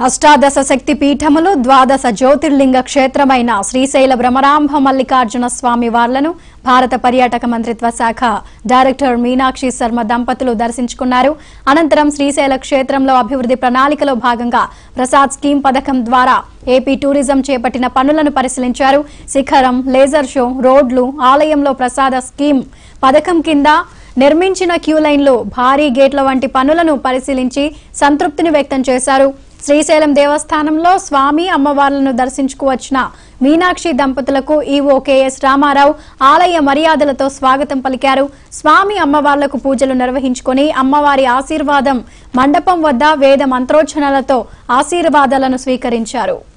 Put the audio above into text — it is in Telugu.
అష్టాదశ శక్తి పీఠములు ద్వాదశ జ్యోతిర్లింగ క్షేత్రమైన శ్రీశైల భ్రమరాంభ మల్లికార్జున స్వామి వార్లను భారత పర్యాటక మంత్రిత్వ శాఖ డైరెక్టర్ మీనాక్షి శర్మ దంపతులు దర్శించుకున్నారు అనంతరం శ్రీశైల క్షేత్రంలో అభివృద్ధి ప్రణాళికలో భాగంగా ప్రసాద్ స్కీమ్ పథకం ద్వారా ఏపీ టూరిజం చేపట్టిన పనులను పరిశీలించారు శిఖరం లేజర్ షో రోడ్లు ఆలయంలో ప్రసాద స్కీమ్ పథకం కింద నిర్మించిన క్యూ లైన్లు భారీ గేట్ల వంటి పనులను పరిశీలించి సంతృప్తిని వ్యక్తం చేశారు శ్రీశైలం దేవస్థానంలో స్వామి అమ్మవార్లను దర్శించుకువచ్చిన మీనాక్షి దంపతులకు ఈవో కెఎస్ రామారావు ఆలయ మర్యాదలతో స్వాగతం పలికారు స్వామి అమ్మవార్లకు పూజలు నిర్వహించుకొని అమ్మవారి ఆశీర్వాదం మండపం వద్ద వేద మంత్రోచ్చరణలతో ఆశీర్వాదాలను స్వీకరించారు